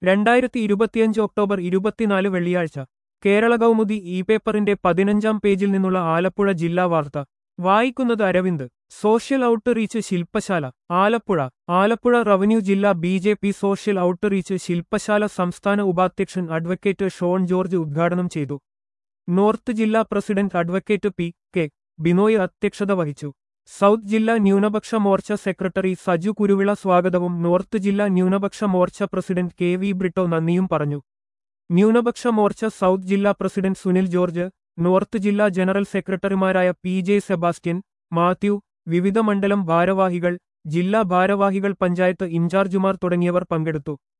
രണ്ടായിരത്തി ഇരുപത്തിയഞ്ച് ഒക്ടോബർ ഇരുപത്തിനാല് വെള്ളിയാഴ്ച കേരള കൗമുദി ഇ പേപ്പറിന്റെ പതിനഞ്ചാം പേജിൽ നിന്നുള്ള ആലപ്പുഴ ജില്ലാ വാർത്ത വായിക്കുന്നത് അരവിന്ദ് സോഷ്യൽ ഔട്ട്റീച്ച് ശില്പശാല ആലപ്പുഴ ആലപ്പുഴ റവന്യൂ ജില്ലാ B J P social outreach ശില്പശാല സംസ്ഥാന ഉപാധ്യക്ഷൻ അഡ്വക്കേറ്റ് ഷോൺ ജോർജ് ഉദ്ഘാടനം ചെയ്തു നോർത്ത് ജില്ലാ president advocate P K Binoy അധ്യക്ഷത വഹിച്ചു സൗത്ത് ജില്ലാ ന്യൂനപക്ഷ മോർച്ച സെക്രട്ടറി സജു കുരുവിള സ്വാഗതവും നോർത്ത് ജില്ലാ ന്യൂനപക്ഷ Morcha president K V Britto നന്ദിയും പറഞ്ഞു ന്യൂനപക്ഷ മോർച്ച സൗത്ത് ജില്ലാ പ്രസിഡന്റ് സുനിൽ ജോർജ് നോർത്ത് ജില്ലാ ജനറൽ സെക്രട്ടറിമാരായ പി ജെ സെബാസ്റ്റ്യൻ മാത്യു വിവിധ മണ്ഡലം ഭാരവാഹികൾ ജില്ലാ ഭാരവാഹികൾ പഞ്ചായത്ത് ഇൻചാർജുമാർ തുടങ്ങിയവർ പങ്കെടുത്തു